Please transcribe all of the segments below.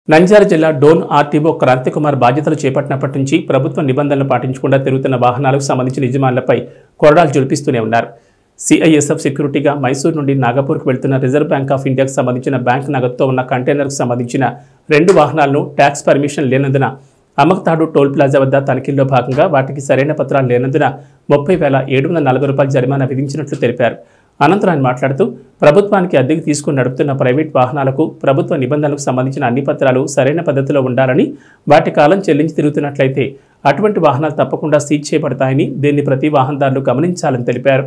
నంద్యాల జిల్లా డోన్ ఆర్టీఓ క్రాంతికుమార్ బాధ్యతలు చేపట్టినప్పటి నుంచి ప్రభుత్వ నిబంధనలు పాటించకుండా తిరుగుతున్న వాహనాలకు సంబంధించిన యజమానులపై కొరడాలు జుడిపిస్తూనే ఉన్నారు సిఐఎస్ఎఫ్ సెక్యూరిటీగా మైసూరు నుండి నాగపూర్కు వెళ్తున్న రిజర్వ్ బ్యాంక్ ఆఫ్ ఇండియాకు సంబంధించిన బ్యాంక్ నగదుతో ఉన్న కంటైనర్కు సంబంధించిన రెండు వాహనాలను ట్యాక్స్ పర్మిషన్ లేనందున అమక్తాడు టోల్ ప్లాజా వద్ద తనిఖీల్లో భాగంగా వాటికి సరైన పత్రాలు లేనందున ముప్పై వేల ఏడు వందల నలభై రూపాయల జరిమానా విధించినట్లు తెలిపారు అనంతరం ఆయన మాట్లాడుతూ ప్రభుత్వానికి అద్దెకు తీసుకుని నడుపుతున్న ప్రైవేట్ వాహనాలకు ప్రభుత్వ నిబంధనలకు సంబంధించిన అన్ని పత్రాలు సరైన పద్ధతిలో ఉండాలని వాటి కాలం చెల్లించి తిరుగుతున్నట్లయితే అటువంటి వాహనాలు తప్పకుండా సీజ్ చేయబడతాయని దీన్ని ప్రతి వాహనదారులు గమనించాలని తెలిపారు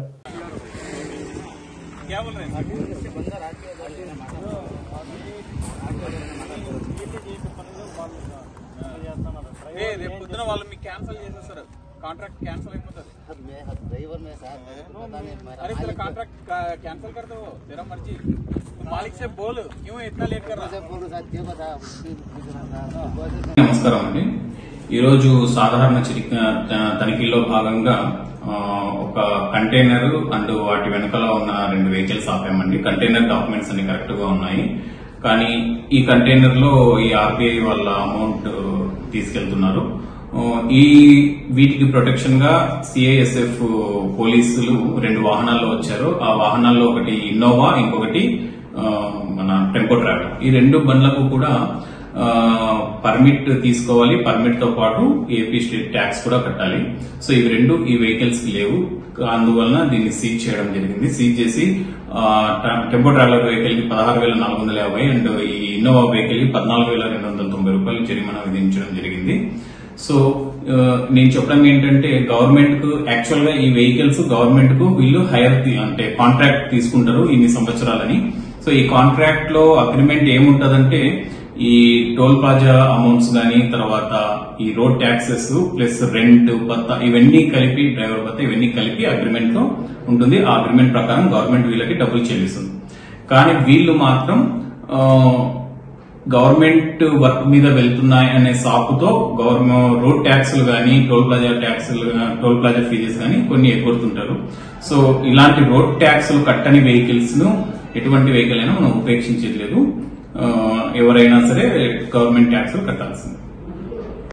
ఏ రేపు పొద్దున వాళ్ళు మీకు క్యాన్సిల్ చేసేస్తారు కాంట్రాక్ట్ క్యాన్సిల్ అయిపోతుంది मैं ड्राइवर में साहब मेरे को पता नहीं मेरा अरे तेरा कॉन्ट्रैक्ट कैंसिल कर दो तेरा मर्जी तू मालिक से बोल क्यों इतना लेट कर रहा से बोल रहा क्यों बता నమస్కారం అండి ఈరోజు సాధారణ చిరి- త- తనిఖీలో భాగంగా ఆ, ఒక కంటైనర్ అండ్ వాటి వెనకాల ఉన్న రెండు వెహికల్స్ ఆపామండి కంటైనర్ డాక్యుమెంట్స్ అన్ని కరెక్ట్ గా ఉన్నాయి కానీ ఈ కంటైనర్ లో ఈ ఆర్బీఐ వాళ్ళ అమౌంట్ తీసుకెళ్తున్నారు ఆ, ఈ వీటికి ప్రొటెక్షన్ గా సిఐఎస్ఎఫ్ పోలీసులు రెండు వాహనాల్లో వచ్చారు ఆ వాహనాల్లో ఒకటి ఇన్నోవా ఇంకొకటి ఆ, మన టెంపో ట్రావెల్ ఈ రెండు బండ్లకు కూడా ఆ, పర్మిట్ తీసుకోవాలి పర్మిట్ తో పాటు ఏపీ స్టేట్ ట్యాక్స్ కూడా కట్టాలి సో ఇవి రెండు ఈ వెహికల్స్ కి లేవు అందువలన దీన్ని సీజ్ చేయడం జరిగింది సీజ్ చేసి ఆ, ట్రా- టెంపో ట్రావెలర్ వెహికల్ కి పదహారు వేల నాలుగు వందల యాభై అండ్ ఈ ఇన్నోవా వెహికల్ కి పద్నాలుగు వేల రెండు వందల తొంభై రూపాయలు జరిమానా విధించడం జరిగింది సో ఆ, నేను చెప్పడం ఏంటంటే గవర్నమెంట్ కు యాక్చువల్ గా ఈ వెహికల్స్ గవర్నమెంట్ కు వీళ్ళు హైర్ అంటే కాంట్రాక్ట్ తీసుకుంటారు ఇన్ని సంవత్సరాలని సో ఈ కాంట్రాక్ట్ లో అగ్రిమెంట్ ఏముంటదంటే ఈ టోల్ ప్లాజా అమౌంట్స్ గానీ తర్వాత ఈ రోడ్ ట్యాక్సెస్ ప్లస్ రెంట్ భత్తా ఇవన్నీ కలిపి డ్రైవర్ భత్తా ఇవన్నీ కలిపి అగ్రిమెంట్ లో ఉంటుంది ఆ అగ్రిమెంట్ ప్రకారం గవర్నమెంట్ వీళ్ళకి డబ్బులు చెల్లిస్తుంది కానీ వీళ్ళు మాత్రం ఆ, గవర్నమెంట్ వర్క్ మీద వెళ్తున్నాయి అనే సాకుతో గవర్నమెంట్ రోడ్ ట్యాక్సులు కానీ టోల్ ప్లాజా ట్యాక్సులు టోల్ ప్లాజా ఫీజెస్ కానీ కొన్ని ఎగ్గొడుతుంటారు సో ఇలాంటి రోడ్ ట్యాక్సులు కట్టని వెహికల్స్ ను ఎటువంటి వెహికల్ అయినా మనం ఉపేక్షించట్లేదు ఆ, ఎవరైనా సరే గవర్నమెంట్ ట్యాక్సులు కట్టాల్సింది